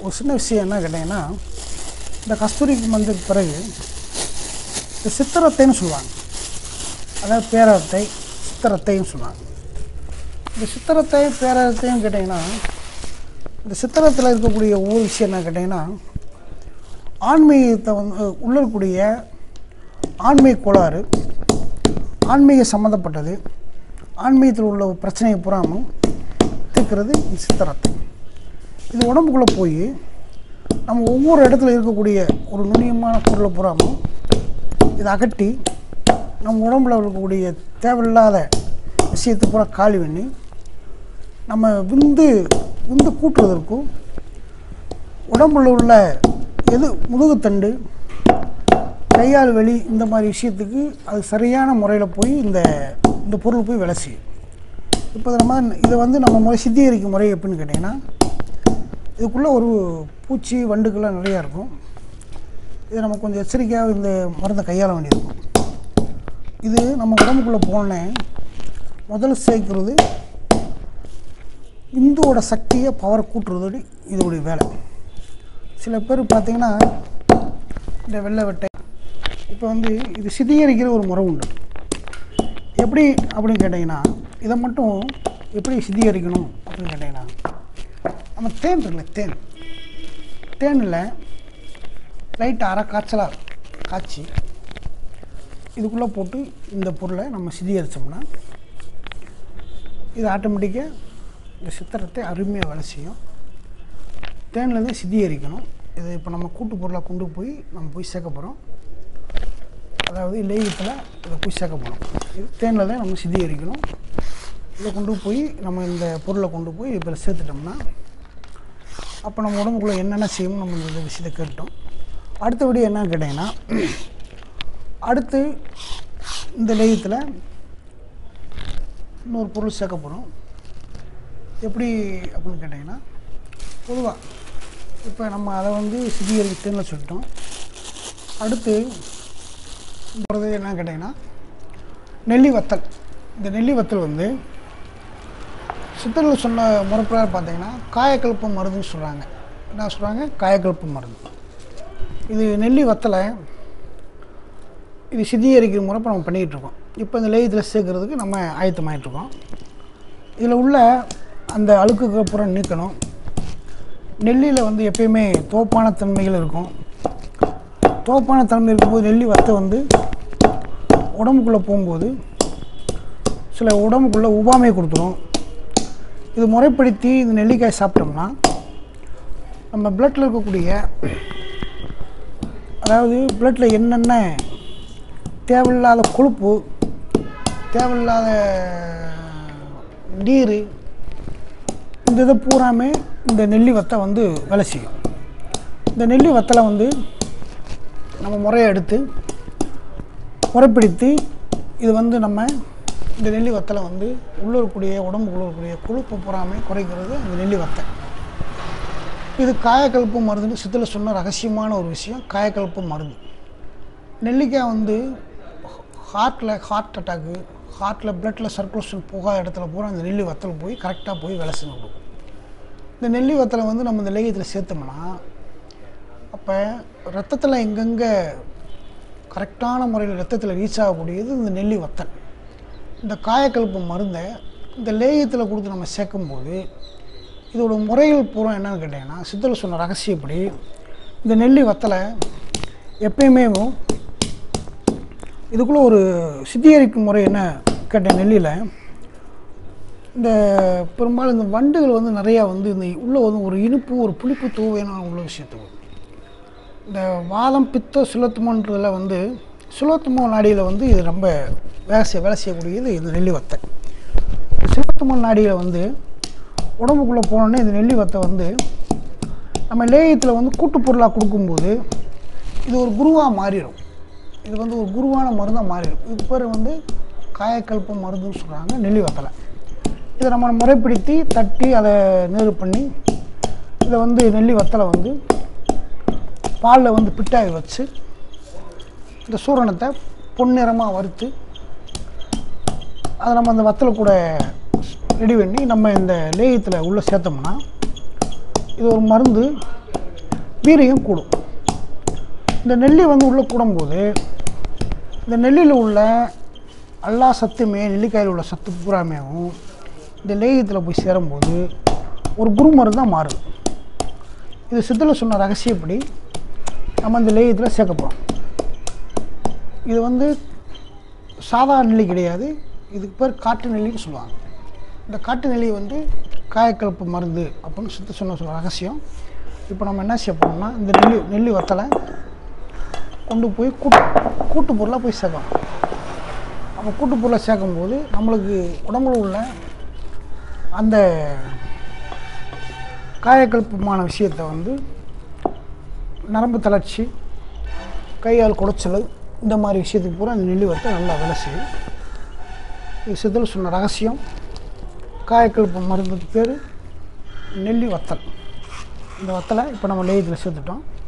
ஒரு சின்ன விஷயம் என்ன கேட்டிங்கன்னா இந்த கஸ்தூரி மருந்துக்கு பிறகு இந்த சித்திரத்தைன்னு சொல்லுவாங்க அதாவது பேரத்தை சித்திரத்தைன்னு சொல்லுவாங்க இந்த சித்திரத்தை பேரத்தையும் கேட்டிங்கன்னா இந்த சித்திரத்தில் இருக்கக்கூடிய ஒவ்வொரு விஷயம் என்ன கேட்டிங்கன்னா ஆன்மீகத்தை வந்து உள்ள இருக்கக்கூடிய ஆன்மீக கோளாறு ஆன்மீக சம்மந்தப்பட்டது ஆன்மீகத்தில் உள்ள பிரச்சனையை புறாமல் தீர்க்கிறது இந்த சித்திரத்தை இது உடம்புக்குள்ளே போய் நம்ம ஒவ்வொரு இடத்துல இருக்கக்கூடிய ஒரு நுண்ணியமான பொருளை புறாமல் இதை அகட்டி நம்ம உடம்புல இருக்கக்கூடிய தேவையில்லாத விஷயத்தை பூரா காலி பண்ணி நம்ம விந்து விந்து கூட்டுவதற்கும் உடம்புல உள்ள எது முதுகுத்தண்டு கையால் வெளி இந்த மாதிரி விஷயத்துக்கு அது சரியான முறையில் போய் இந்த இந்த பொருள் போய் வேலை செய்யும் இப்போ நம்ம இதை வந்து நம்ம முறை சித்தீகரிக்கும் முறை எப்படின்னு கேட்டிங்கன்னா இதுக்குள்ளே ஒரு பூச்சி வண்டுக்கெல்லாம் நிறையா இருக்கும் இதை நம்ம கொஞ்சம் எச்சரிக்கையாக இந்த மருந்தை கையாள வேண்டியிருக்கும் இது நம்ம உடம்புக்குள்ளே போனே முதல்ல சேர்க்கிறது இந்துவோட சக்தியை பவரை கூட்டுறது இதோடைய வேலை சில பேர் பார்த்தீங்கன்னா இந்த வெள்ளை வெட்டை இப்போ வந்து இது சிதீகரிக்கிற ஒரு முறை உண்டு எப்படி அப்படின்னு கேட்டிங்கன்னா இதை மட்டும் எப்படி சிதீகரிக்கணும் அப்படின்னு கேட்டிங்கன்னா நம்ம தேன் இருக்குல்ல தேன் தேனில் லைட் அரை காய்ச்சலாக காய்ச்சி இதுக்குள்ளே போட்டு இந்த பொருளை நம்ம சிதீகரித்தோம்னா இது ஆட்டோமேட்டிக்காக இந்த சித்திரத்தை அருமையாக வேலை செய்யும் தேன்லேருந்து சிதீகரிக்கணும் இது இப்போ நம்ம கூட்டு பொருளாக கொண்டு போய் நம்ம போய் சேர்க்க போகிறோம் அதாவது லேயத்தில் இதை போய் சேர்க்க போகிறோம் இது தேனில் தான் நம்ம சிதீகரிக்கணும் இதை கொண்டு போய் நம்ம இந்த பொருளை கொண்டு போய் இப்போ சேர்த்துட்டோம்னா அப்போ நம்ம உடம்புக்குள்ளே என்னென்ன செய்யணும் நம்ம இந்த விஷயத்தை கேட்டோம் அடுத்தபடி என்னன்னு கேட்டிங்கன்னா அடுத்து இந்த லேயத்தில் இன்னொரு பொருள் சேர்க்க போகிறோம் எப்படி அப்படின்னு கேட்டிங்கன்னா பொதுவாக இப்போ நம்ம அதை வந்து சிதீகரித்துன்னு சொல்லிட்டோம் அடுத்து போகிறது என்னன்னு கேட்டிங்கன்னா நெல்லி வத்தல் இந்த நெல்லி வத்தல் வந்து சித்தர்கள் சொன்ன முறைப்பிரகாரம் பார்த்தீங்கன்னா காயக்கலப்பு மருந்துன்னு சொல்கிறாங்க என்ன சொல்கிறாங்க காயக்கலப்பு மருந்து இது நெல்லி வத்தலை இது சிதீகரிக்கிற முறை இப்போ நம்ம பண்ணிகிட்டு இருக்கோம் இப்போ இந்த லேயத்தில் சேர்க்கறதுக்கு நம்ம ஆயத்தமாயிட்டு இருக்கோம் இதில் உள்ள அந்த அழுக்குக்கு புறம் நீக்கணும் நெல்லியில் வந்து எப்பயுமே தோப்பான தன்மைகள் இருக்கும் தோப்பான தன்மை இருக்கும்போது நெல்லி வத்தை வந்து உடம்புக்குள்ளே போகும்போது சில உடம்புக்குள்ளே உபாமை கொடுத்துரும் இது முறைப்படுத்தி இந்த நெல்லிக்காய் சாப்பிட்டோம்னா நம்ம பிளட்டில் இருக்கக்கூடிய அதாவது பிளட்டில் என்னென்ன தேவையில்லாத கொழுப்பு தேவையில்லாத நீர் இந்த இதை பூராமே இந்த நெல்லி வத்தை வந்து வேலை செய்யும் இந்த நெல்லி வத்தலை வந்து நம்ம முறையை எடுத்து முறைப்படுத்தி இது வந்து நம்ம இந்த நெல்லி வத்தலை வந்து உள்ளே இருக்கக்கூடிய உடம்புக்குள்ள இருக்கக்கூடிய கொழுப்பு பூராமே குறைக்கிறது இந்த நெல்லி வத்தை இது காயக்கலப்பு மருந்துன்னு சித்தில் சொன்ன ரகசியமான ஒரு விஷயம் காயக்கலப்பு மருந்து நெல்லிக்காய் வந்து ஹார்ட்டில் ஹார்ட் அட்டாக்கு ஹார்ட்டில் பிளட்டில் சர்க்குலேஷன் போகாத இடத்துல பூரா இந்த நெல்லி வத்தல் போய் கரெக்டாக போய் வேலை செஞ்சு கொடுக்கும் இந்த நெல்லி வத்தலை வந்து நம்ம இந்த லேயத்தில் சேர்த்தோம்னா அப்போ ரத்தத்தில் எங்கெங்கே கரெக்டான முறையில் ரத்தத்தில் ரீச் ஆகக்கூடியது இந்த நெல்லி வத்தல் இந்த காயக்கலப்பு மருந்தை இந்த லேயத்தில் கொடுத்து நம்ம சேர்க்கும்போது இதோட முறைகள் பூரா என்னன்னு கேட்டிங்கன்னா சித்தல் சொன்ன ரகசியப்படி இந்த நெல்லி வத்தலை எப்பயுமே இதுக்குள்ளே ஒரு சித்திகரிக்கும் முறை என்ன கேட்ட நெல்லியில் இந்த பெரும்பாலும் இந்த வண்டுகள் வந்து நிறையா வந்து இந்த உள்ளே வந்து ஒரு இனிப்பு ஒரு புளிப்பு தூவையான உள்ள விஷயத்துக்கு இந்த வாதம் பித்தம் சுலத்துமன்றதில் வந்து சுலத்துமோ நாடியில் வந்து இது ரொம்ப வேலை செய்ய வேலை செய்யக்கூடியது இந்த நெல்லி வத்தை சுலத்துமோ நாடியில் வந்து உடம்புக்குள்ளே போனோடனே இந்த நெல்லி வத்தை வந்து நம்ம லேயத்தில் வந்து கூட்டுப்பொருளாக கொடுக்கும்போது இது ஒரு குருவாக மாறிடும் இது வந்து ஒரு குருவான மருந்தாக மாறிடும் இது பேர் வந்து காயக்கல்ப மருந்துன்னு சொல்கிறாங்க நெல்லி வத்தலை இதை நம்ம முறைப்படுத்தி தட்டி அதை நேரு பண்ணி இதை வந்து நெல்லி வத்தலை வந்து பாலில் வந்து பிட்டாகி வச்சு இந்த சூரணத்தை பொன்னிறமாக வறுத்து அதை நம்ம அந்த வத்தலை கூட ரெடி பண்ணி நம்ம இந்த லேயத்தில் உள்ளே சேர்த்தோம்னா இது ஒரு மருந்து வீரியம் கூடும் இந்த நெல்லி வந்து உள்ளே கூடும்போது இந்த நெல்லியில் உள்ள எல்லா சத்துமே நெல்லிக்காயில் உள்ள சத்து பூராமேவும் இந்த லேயத்தில் போய் சேரும்போது ஒரு குருமருந்து தான் மாறுது இது சித்தல சொன்ன ரகசியப்படி நம்ம இந்த லேயத்தில் சேர்க்க போகிறோம் இது வந்து சாதா நெல்லி கிடையாது இதுக்கு பேர் காட்டு நெல்லின்னு சொல்லுவாங்க இந்த காட்டு நெல்லி வந்து காயக்கலப்பு மருந்து அப்படின்னு சித்த சொன்ன சொல்ல ரகசியம் இப்போ நம்ம என்ன செய்ய போகிறோம்னா இந்த நெல்லி நெல்லி வத்தலை கொண்டு போய் கூட்டு கூட்டு பொருளாக போய் சேர்க்கணும் அப்போ கூட்டு பொருளை சேர்க்கும்போது நம்மளுக்கு உடம்புல உள்ள அந்த காயக்கல்பமான விஷயத்தை வந்து நரம்பு தளர்ச்சி கையால் குடைச்சல் இந்த மாதிரி விஷயத்துக்கு பூரா அந்த நெல்லி வத்தை நல்லா வேலை செய்யும் இது சித்தல் சொன்ன ரகசியம் காயக்கல்பு மருந்துக்கு பேர் நெல்லி வத்தல் இந்த வத்தலை இப்போ நம்ம லேயத்தில் சேர்த்துட்டோம்